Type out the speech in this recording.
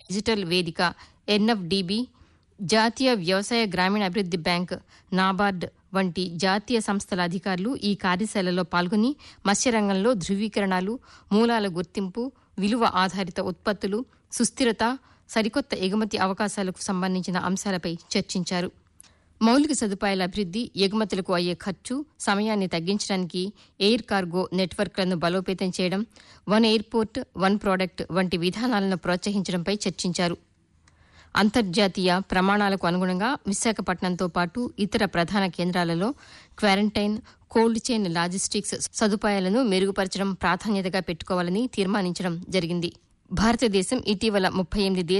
digital వేదిక NFDB జాతీయ వ్యవసాయ గ్రామీణ అభివృద్ది బ్యాంక్ నాబార్డ్ వంటి జాతీయ సంస్థల అధికారులు ఈ కార్యశాలలో పాల్గొని మత్స్యరంగంలో ధృవీకరణలు మూలాల గుర్తింపు విలువ ఆధారిత ఉత్పత్తులు సుస్థిరత సరికొత్త ఎగుమతి అవకాశాలకు సంబంధించిన అంశాలపై చర్చించారు మౌలిక సదుపాయాల అభివృద్ది ఎగుమతులకు అయ్యే ఖర్చు సమయాన్ని తగ్గించడానికి ఎయిర్ కార్గో నెట్వర్క్లను బలోపేతం చేయడం వన్ ఎయిర్పోర్ట్ వన్ ప్రోడక్ట్ వంటి విధానాలను ప్రోత్సహించడంపై చర్చించారు అంతర్జాతీయ ప్రమాణాలకు అనుగుణంగా విశాఖపట్నంతో పాటు ఇతర ప్రధాన కేంద్రాలలో క్వారంటైన్ కోల్డ్ చైన్ లాజిస్టిక్స్ సదుపాయాలను మెరుగుపరచడం ప్రాధాన్యతగా పెట్టుకోవాలని తీర్మానించడం జరిగింది భారతదేశం ఇటీవల ముప్పై ఎనిమిది